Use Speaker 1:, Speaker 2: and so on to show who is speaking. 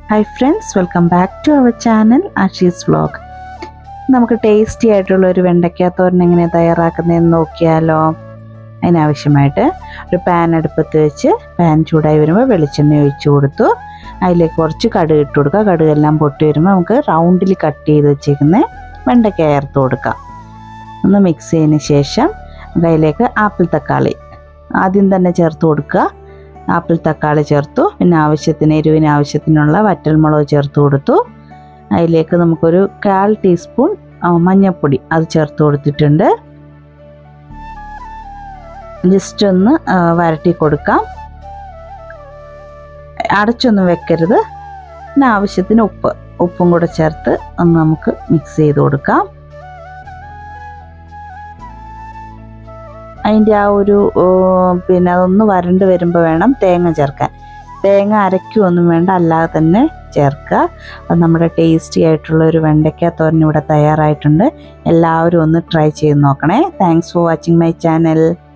Speaker 1: hi friends welcome back to our channel Ashees vlog നമുക്ക് tasty ആയിട്ടുള്ള ഒരു വെണ്ടയ്ക്ക തോരൻ എങ്ങനെ തയ്യാറാക്കുന്നതെന്ന് നോക്കിയാലോ അതിനാവശ്യമായിട്ട് ഒരു പാൻ അടുപ്പത്ത് വെച്ച് പാൻ ചൂടായി വരുമ്പോൾ വെളിച്ചെണ്ണ ഒഴിച്ചു കൊടുത്തു അതിലേക്ക് കുറച്ച് കടുക് ഇട്ട് കൊടുക്കുക കടുകെല്ലാം പൊട്ടി വരുമ്പോൾ നമുക്ക് റൗണ്ടിൽ കട്ട് ചെയ്ത് വെച്ചേക്കുന്ന വെണ്ടയ്ക്ക ചേർത്ത് കൊടുക്കാം ഒന്ന് മിക്സ് ചെയ്തതിന് ശേഷം അതിലേക്ക് ആപ്പിൾ തക്കാളി ആദ്യം തന്നെ ചേർത്ത് കൊടുക്കുക ആപ്പിൾ തക്കാളി ചേർത്തു പിന്നെ ആവശ്യത്തിന് എരിവിന് ആവശ്യത്തിനുള്ള വറ്റൽമുളക് ചേർത്ത് കൊടുത്തു അതിലേക്ക് നമുക്കൊരു കാൽ ടീസ്പൂൺ ആ, മഞ്ഞൾപ്പൊടി അത് ചേർത്ത് കൊടുത്തിട്ടുണ്ട് ജസ്റ്റ് ഒന്ന് ആ, വരട്ടി കൊടുക്കാം അടച്ചൊന്നും വെക്കരുത് പിന്നെ ആവശ്യത്തിന് ഉപ്പ് ഉപ്പും കൂടെ ചേർത്ത് ഒന്ന് നമുക്ക് മിക്സ് ചെയ്ത് കൊടുക്കാം അതിൻ്റെ ആ ഒരു ഓ, പിന്നെ അതൊന്ന് വരണ്ട് വരുമ്പോൾ വേണം തേങ്ങ ചേർക്കാൻ തേങ്ങ അരയ്ക്കുകയൊന്നും വേണ്ട അല്ലാതെ തന്നെ ചേർക്കുക അപ്പം നമ്മുടെ ടേസ്റ്റി ആയിട്ടുള്ള ഒരു വെണ്ടയ്ക്ക തോരൻ ഇവിടെ തയ്യാറായിട്ടുണ്ട് എല്ലാവരും ഒന്ന് ട്രൈ ചെയ്ത് നോക്കണേ thanks for watching my channel